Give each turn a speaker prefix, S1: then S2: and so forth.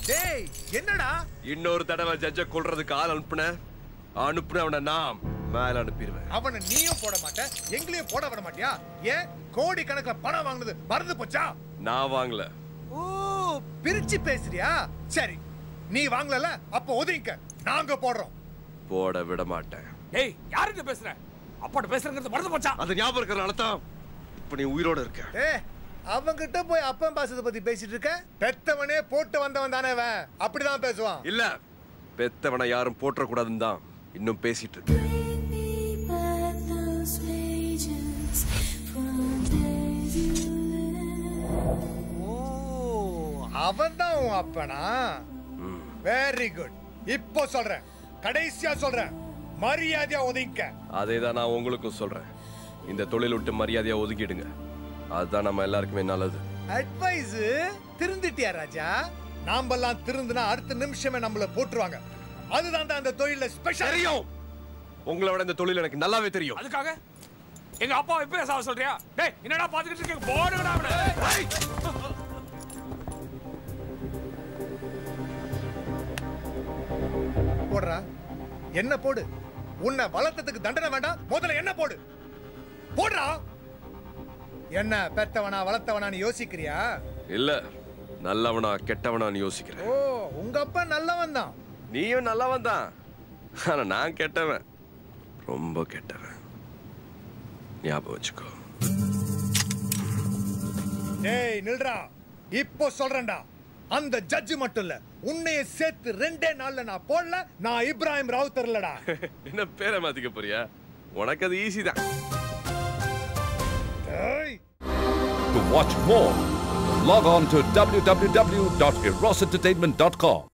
S1: டேய் என்னடா
S2: இன்னொரு தடவை ஜட்ஜ கொல்றதுக்கு ஆள் அனுப்புன அனுப்புனவன நான் மேல அனுப்பிடுவேன்
S1: அவனை நீயும் போட மாட்ட எங்களையும் போட விட மாட்டியா ஏன் கோடி கணக்குல பணம் வாங்குனது மறந்து போச்சா
S2: நான் வாங்கல
S1: ஓ பிரிச்சு பேசுறியா சரி நீ வாங்கலல அப்ப ஒதுங்க நாங்க போடுறோம்
S2: போட விட மாட்டேன்
S3: டேய் யாருங்க பேசுற அப்பாட்ட பேசுறங்கிறது மறந்து போச்சா
S2: அது ஞாபகம் இருக்கிறனால தான் இப்ப நீ உயிரோட இருக்க
S1: ஏ அவங்கிட்ட போய் அப்பன் பாசத்தை பத்தி பேசிட்டு இருக்க பெத்தவனே போட்டு வந்தவன் தானே அவன் அப்படிதான் பேசுவான்
S2: இல்ல பெத்தவனை யாரும் போட்டுற கூடாதுன்னு தான் இன்னும் பேசிட்டு இருக்கு
S4: Bring me back those pages from days you lived.
S1: ஓ அவன் தான் உன் அப்பனா வெரி குட் இப்போ சொல்றேன் கடைசியா சொல்றேன் மரியாதையா ஒதுங்க
S2: அதே தான் நான் உங்களுக்கும் சொல்றேன் இந்த தொழில் விட்டு மரியாதையா ஒதுக்கிடுங்க அதுதான் நம்ம எல்லாருக்குமே நல்லது
S1: அட்வைஸ் திருந்திட்டியா ராஜா நாமெல்லாம் திருந்துனா அடுத்த நிமிஷமே நம்மள போட்டுருவாங்க அதுதான் தான் அந்த தொழில ஸ்பெஷல்
S2: தெரியும் உங்களை விட இந்த தொழில் எனக்கு நல்லாவே தெரியும்
S3: அதுக்காக எங்க அப்பா இப்ப சாவ சொல்றியா டேய் என்னடா பாத்துக்கிட்டு இருக்க போடுங்கடா அவனை
S1: போடுறா என்ன போடு உன்னை வளர்த்ததுக்கு தண்டனை வேண்டாம் முதல்ல என்ன போடு போடுறா என்ன பெத்தவனா வளர்த்தவனான்னு யோசிக்கிறியா
S2: இல்ல நல்லவனா கெட்டவனான்னு யோசிக்கிறேன்
S1: ஓ உங்க அப்பா நல்லவன் தான்
S2: நீயும் நல்லவன் தான் ஆனா நான் கெட்டவன் ரொம்ப கெட்டவன் ஞாபகம் வச்சுக்கோ
S1: டேய் நில்றா இப்போ சொல்றேன்டா அந்த ஜட்ஜ் மட்டும் இல்ல உன்னைய சேர்த்து ரெண்டே நாள்ல நான் போடல நான் இப்ராஹிம் ராவுத்தர் இல்லடா
S2: என்ன பேரை மாத்திக்க போறியா உனக்கு அது ஈஸி தான்
S1: டேய்
S5: To watch more, log on to www.erosentertainment.com.